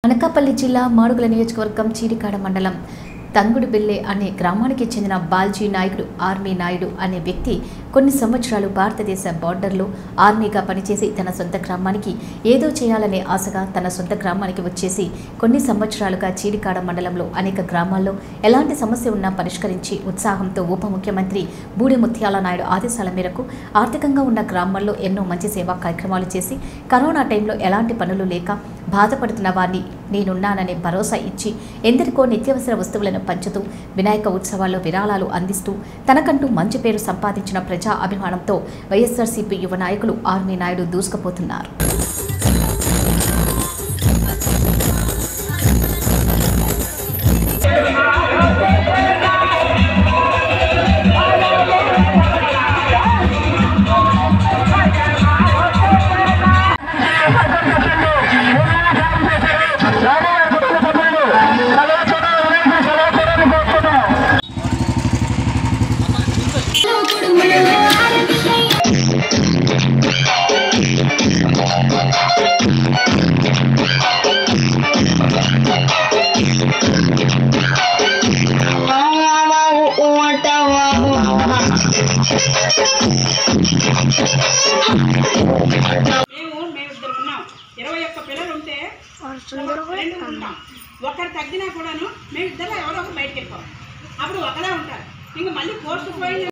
అనకాపల్లి జిల్లా మాడుగుల నియోజకవర్గం చీడికాడ మండలం తంగుడుబెల్లె అనే గ్రామానికి చెందిన బాల్జీ నాయుడు ఆర్మీ నాయుడు అనే వ్యక్తి కొన్ని సంవత్సరాలు భారతదేశ బార్డర్లో ఆర్మీగా పనిచేసి తన సొంత గ్రామానికి ఏదో చేయాలనే ఆశగా తన సొంత గ్రామానికి వచ్చేసి కొన్ని సంవత్సరాలుగా చీడికాడ మండలంలో అనేక గ్రామాల్లో ఎలాంటి సమస్య ఉన్నా పరిష్కరించి ఉత్సాహంతో ఉప ముఖ్యమంత్రి బూడి ముత్యాల నాయుడు ఆదేశాల మేరకు ఆర్థికంగా ఉన్న గ్రామాల్లో ఎన్నో మంచి సేవా కార్యక్రమాలు చేసి కరోనా టైంలో ఎలాంటి పనులు లేక బాధపడుతున్న వారిని నేనున్నాననే భరోసా ఇచ్చి ఎందరికో నిత్యావసర వస్తువులను పంచుతూ వినాయక ఉత్సవాల్లో విరాళాలు అందిస్తూ తనకంటూ మంచి పేరు సంపాదించిన ప్రజా అభిమానంతో వైఎస్ఆర్సీపీ యువ నాయకులు ఆర్మీ నాయుడు దూసుకుపోతున్నారు మేము మేమిద్దరు ఉన్నాం ఇరవై ఒక్క పిల్లలు ఉంటే రెండు ఉంటాం ఒకరు తగ్గినా కూడాను మేమిద్దరు ఎవరో ఒకరు బయటకు వెళ్ళిపోవాలి అప్పుడు ఒకరే ఉంటారు ఇంక మళ్ళీ పోస్ట్ పోయిన